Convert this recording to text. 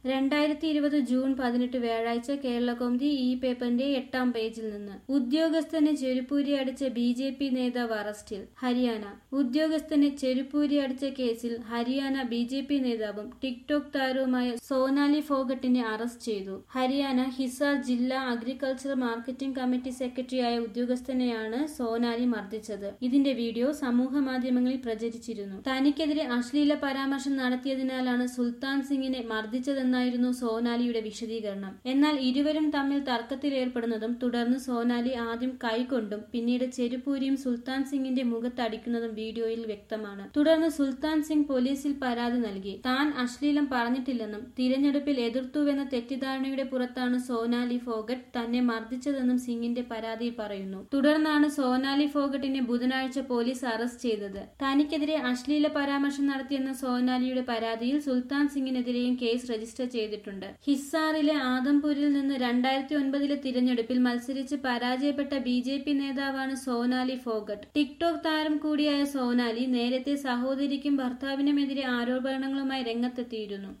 രണ്ടായിരത്തി ഇരുപത് ജൂൺ പതിനെട്ട് വ്യാഴാഴ്ച കേരളകൗമുദി ഈ പേപ്പറിന്റെ എട്ടാം പേജിൽ നിന്ന് ഉദ്യോഗസ്ഥനെ ചെരുപ്പൂരി അടിച്ച ബി ജെ പി നേതാവ് അറസ്റ്റിൽ ഹരിയാന ഉദ്യോഗസ്ഥനെ ചെരുപ്പൂരി അടിച്ച കേസിൽ ഹരിയാന ബി ജെ പി നേതാവും ടിക്ടോക് താരവുമായ സോനാലി ഫോഗട്ടിനെ അറസ്റ്റ് ചെയ്തു ഹരിയാന ഹിസാർ ജില്ലാ അഗ്രികൾച്ചർ മാർക്കറ്റിംഗ് കമ്മിറ്റി സെക്രട്ടറിയായ ഉദ്യോഗസ്ഥനെയാണ് സോനാലി മർദ്ദിച്ചത് ഇതിന്റെ വീഡിയോ സമൂഹ മാധ്യമങ്ങളിൽ പ്രചരിച്ചിരുന്നു തനിക്കെതിരെ അശ്ലീല പരാമർശം നടത്തിയതിനാലാണ് സുൽത്താൻ സിംഗിനെ മർദ്ദിച്ചതെന്നായിരുന്നു സോനാലിയുടെ വിശദീകരണം എന്നാൽ ഇരുവരും തമ്മിൽ തർക്കത്തിലേർപ്പെടുന്നതും തുടർന്ന് സോനാലി ആദ്യം കൈകൊണ്ടും പിന്നീട് ചെരുപ്പൂരിയും സുൽത്താൻ സിംഗിന്റെ മുഖത്തടിക്കുന്നതും വീഡിയോയിൽ വ്യക്തമാണ് തുടർന്ന് സുൽത്താൻ സിംഗ് പോലീസിൽ പരാതി നൽകി താൻ അശ്ലീലം പറഞ്ഞിട്ടില്ലെന്നും തിരഞ്ഞെടുപ്പിൽ എതിർത്തുവെന്ന തെറ്റിദ്ധാരണയുടെ പുറത്താണ് സോനാലി ഫോഗട്ട് തന്നെ മർദ്ദിച്ചതെന്നും സിംഗിന്റെ പരാതിയിൽ പറയുന്നു തുടർന്നാണ് സോനാലി ഫോഗട്ടിനെ ബുധനാഴ്ച പോലീസ് അറസ്റ്റ് ചെയ്തത് തനിക്കെതിരെ അശ്ലീല പരാമർശം നടത്തിയെന്ന സോനാലിയുടെ പരാതിയിൽ സുൽത്താൻ സിംഗിനെതിരെയും കേസ് രജിസ്റ്റർ ചെയ്തിട്ടുണ്ട് ഹിസാറിലെ ആദംപൂരിൽ നിന്ന് രണ്ടായിരത്തി ഒൻപതിലെ തിരഞ്ഞെടുപ്പിൽ മത്സരിച്ച് പരാജയപ്പെട്ട ബി ജെ പി നേതാവാണ് സോനാലി ഫോഗട്ട് ടിക്ടോക് താരം കൂടിയായ സോനാലി നേരത്തെ സഹോദരിക്കും ഭർത്താവിനുമെതിരെ ആരോപണങ്ങളുമായി രംഗത്തെത്തിയിരുന്നു